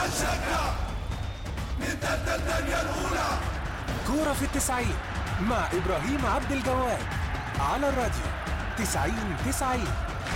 هنشجع نتقدم الدنيا الأولى كورة في التسعين مع إبراهيم عبد الجواد على الراديو تسعين تسعين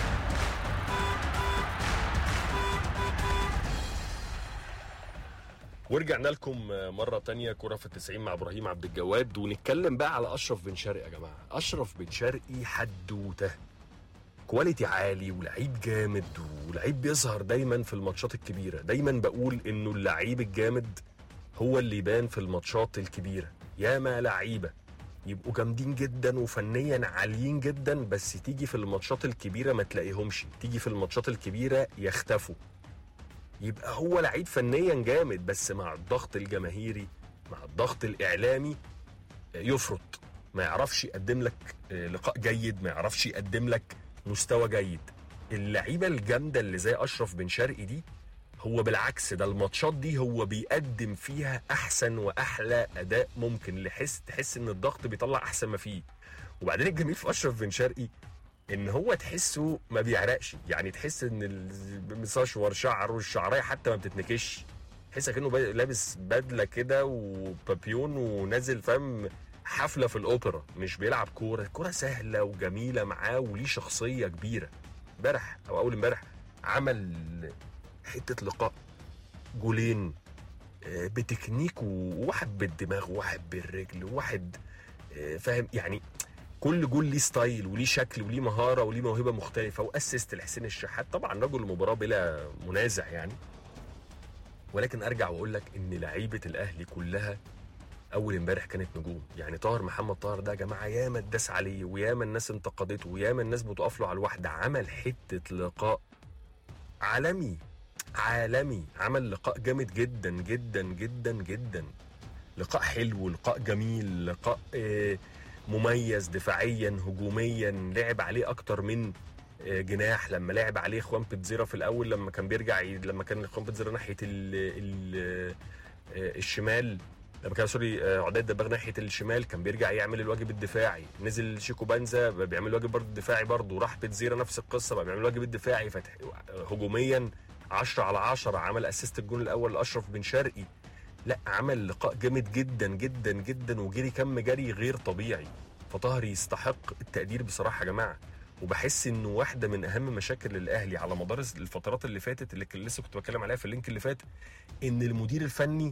ورجعنا لكم مرة تانية كرة في التسعين مع إبراهيم عبد الجواد ونتكلم بقى على أشرف بن شرقي يا جماعة أشرف بن شرقي حدوتة كواليتي عالي ولعيب جامد ولعيب بيظهر دايما في الماتشات الكبيرة دايما بقول إنه اللعيب الجامد هو اللي يبان في الماتشات الكبيرة ياما لعيبة يبقوا جامدين جدا وفنيا عاليين جدا بس تيجي في الماتشات الكبيرة ما تلاقيهمش تيجي في الماتشات الكبيرة يختفوا يبقى هو لعيب فنيا جامد بس مع الضغط الجماهيري مع الضغط الاعلامي يفرط ما يعرفش يقدم لك لقاء جيد ما يعرفش يقدم لك مستوى جيد اللعيبه الجامده اللي زي اشرف بن شرقي دي هو بالعكس ده الماتشات دي هو بيقدم فيها احسن واحلى اداء ممكن لحس تحس ان الضغط بيطلع احسن ما فيه وبعدين الجميل في اشرف بن شرقي ان هو تحسه ما بيعرقش يعني تحس ان المساشور شعره والشعرايه حتى ما بتتنكش تحس كانه با- لابس بدله كده وبابيون ونازل فاهم حفله في الاوبرا مش بيلعب كوره كوره سهله وجميله معاه وليه شخصيه كبيره امبارح او اول امبارح عمل حته لقاء جولين آه، بتكنيك وواحد بالدماغ وواحد بالرجل وواحد آه، فاهم يعني كل جول ليه ستايل وليه شكل وليه مهاره وليه موهبه مختلفه واسست لحسين الشحات طبعا رجل المباراه بلا منازع يعني ولكن ارجع واقول لك ان لعيبه الاهلي كلها اول امبارح كانت نجوم يعني طاهر محمد طاهر ده يا جماعه ياما اتداس عليه وياما الناس انتقدته وياما الناس بتقف له على الواحده عمل حته لقاء عالمي عالمي عمل لقاء جامد جدا جدا جدا جدا لقاء حلو لقاء جميل لقاء آه، مميز دفاعيا هجوميا لعب عليه اكتر من آه، جناح لما لعب عليه خوان بيتزيرا في الاول لما كان بيرجع ي- لما كان خوان بيتزيرا ناحيه ال ال آه، الشمال لما كان سوري آه، عداد دباغ ناحيه الشمال كان بيرجع يعمل الواجب الدفاعي نزل شيكو بانزا بقى بيعمل الواجب برضه الدفاعي برضه راح بيتزيرا نفس القصه بقى بيعمل الواجب الدفاعي فتح هجوميا 10 على 10 عمل اسيست الجون الاول لاشرف بن شرقي لا عمل لقاء جامد جدا جدا جدا وجري كم جري غير طبيعي فطاهر يستحق التقدير بصراحه يا جماعه وبحس انه واحده من اهم مشاكل الاهلي على مدار الفترات اللي فاتت اللي كان لسه كنت بتكلم عليها في اللينك اللي فات ان المدير الفني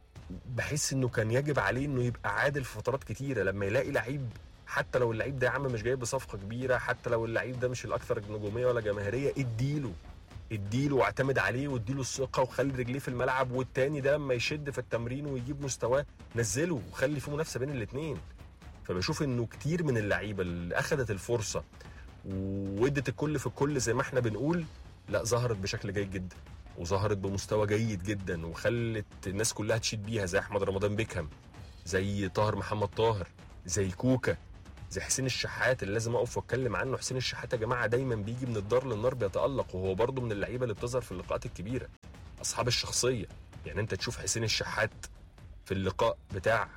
بحس انه كان يجب عليه انه يبقى عادل في فترات كتيره لما يلاقي لعيب حتى لو اللعيب ده يا عم مش جاي بصفقه كبيره حتى لو اللعيب ده مش الاكثر نجوميه ولا جماهيريه اديله اديله واعتمد عليه واديله الثقه وخلي رجليه في الملعب والتاني ده لما يشد في التمرين ويجيب مستواه نزله وخلي في منافسه بين الاثنين فبشوف انه كتير من اللعيبه اللي اخذت الفرصه وادت الكل في الكل زي ما احنا بنقول لا ظهرت بشكل جيد جدا وظهرت بمستوى جيد جدا وخلت الناس كلها تشيد بيها زي احمد رمضان بيكهام زي طاهر محمد طاهر زي كوكا زي حسين الشحات اللي لازم اقف واتكلم عنه حسين الشحات يا جماعه دايما بيجي من الدار للنار بيتالق وهو برضه من اللعيبه اللي بتظهر في اللقاءات الكبيره اصحاب الشخصيه يعني انت تشوف حسين الشحات في اللقاء بتاع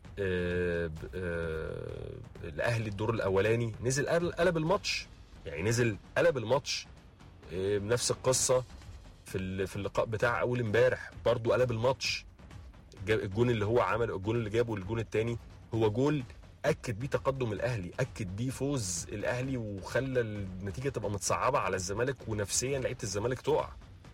آه، ب- آه، الاهلي الدور الاولاني نزل قل- قلب الماتش يعني نزل قلب الماتش آه، بنفس القصه في ال- في اللقاء بتاع اول امبارح برضه قلب الماتش جا- الجون اللي هو عمل الجون اللي جابه الجون الثاني هو جول اكد بيه تقدم الاهلي اكد بيه فوز الاهلي وخلى النتيجه تبقى متصعبه على الزمالك ونفسيا لعيبه الزمالك تقع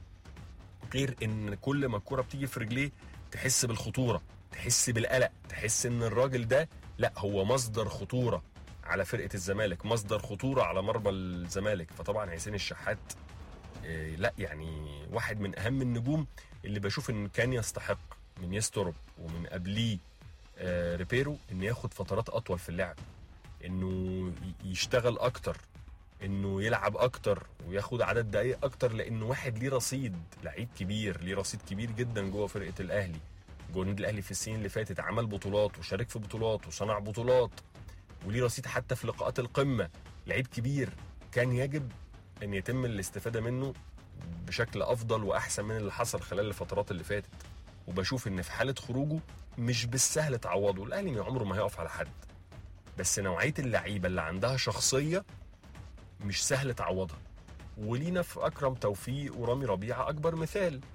غير ان كل ما الكره بتيجي في رجليه تحس بالخطوره تحس بالقلق تحس ان الراجل ده لا هو مصدر خطوره على فرقه الزمالك مصدر خطوره على مرمى الزمالك فطبعا حسين الشحات آه، لا يعني واحد من اهم النجوم اللي بشوف ان كان يستحق من يسترب ومن قبليه آه، ريبيرو انه ياخد فترات اطول في اللعب انه ي- يشتغل اكتر انه يلعب اكتر وياخد عدد دقائق اكتر لانه واحد ليه رصيد لعيب كبير ليه رصيد كبير جدا جوه فرقه الاهلي جوه النادي الاهلي في السنين اللي فاتت عمل بطولات وشارك في بطولات وصنع بطولات وليه رصيد حتى في لقاءات القمه لعيب كبير كان يجب ان يتم الاستفاده منه بشكل افضل واحسن من اللي حصل خلال الفترات اللي فاتت وبشوف ان في حاله خروجه مش بالسهل تعوضه الاهلي عمره ما هيقف على حد بس نوعيه اللعيبه اللي عندها شخصيه مش سهل تعوضها ولينا في اكرم توفيق ورامي ربيعه اكبر مثال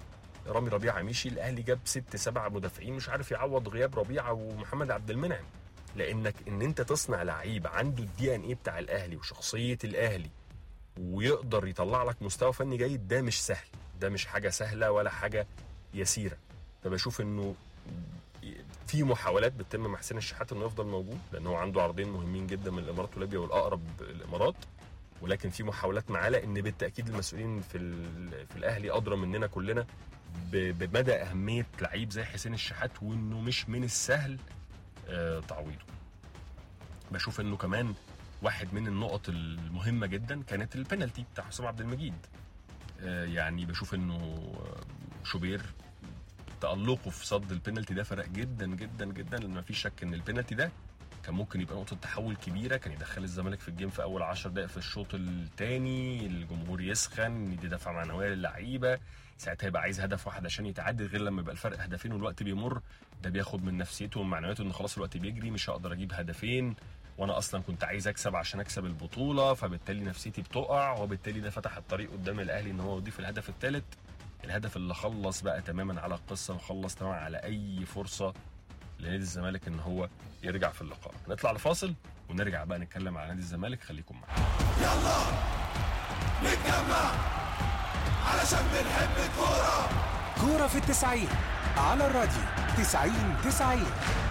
رامي ربيعه مشي الاهلي جاب ست سبع مدافعين مش عارف يعوض غياب ربيعه ومحمد عبد المنعم لانك ان انت تصنع لعيب عنده الدي ان ايه بتاع الاهلي وشخصيه الاهلي ويقدر يطلع لك مستوى فني جيد ده مش سهل ده مش حاجه سهله ولا حاجه يسيره فبشوف انه في محاولات بتتم مع حسين الشحات انه يفضل موجود لان هو عنده عرضين مهمين جدا من الامارات وليبيا والاقرب الامارات ولكن في محاولات معاه لان بالتاكيد المسؤولين في ال- في الاهلي ادرى مننا كلنا ب- بمدى اهميه لعيب زي حسين الشحات وانه مش من السهل آه، تعويضه بشوف انه كمان واحد من النقط المهمه جدا كانت البنالتي بتاع حسام عبد المجيد آه، يعني بشوف انه آه، شوبير تألقه في صد البنالتي ده فرق جدا جدا جدا لان مفيش شك ان البنالتي ده كان ممكن يبقى نقطة تحول كبيرة كان يدخل الزمالك في الجيم في أول 10 دقائق في الشوط الثاني الجمهور يسخن يدي دفعة معنوية للعيبة ساعتها يبقى عايز هدف واحد عشان يتعادل غير لما يبقى الفرق هدفين والوقت بيمر ده بياخد من نفسيته ومن معنوياته ان خلاص الوقت بيجري مش هقدر اجيب هدفين وانا اصلا كنت عايز اكسب عشان اكسب البطوله فبالتالي نفسيتي بتقع وبالتالي ده فتح الطريق قدام الاهلي ان هو يضيف الهدف الثالث الهدف اللي خلص بقى تماما على القصه وخلص تماما على اي فرصه لنادي الزمالك ان هو يرجع في اللقاء نطلع لفاصل ونرجع بقى نتكلم على نادي الزمالك خليكم معانا يلا نتجمع علشان بنحب الكورة كورة في التسعين على الراديو تسعين تسعين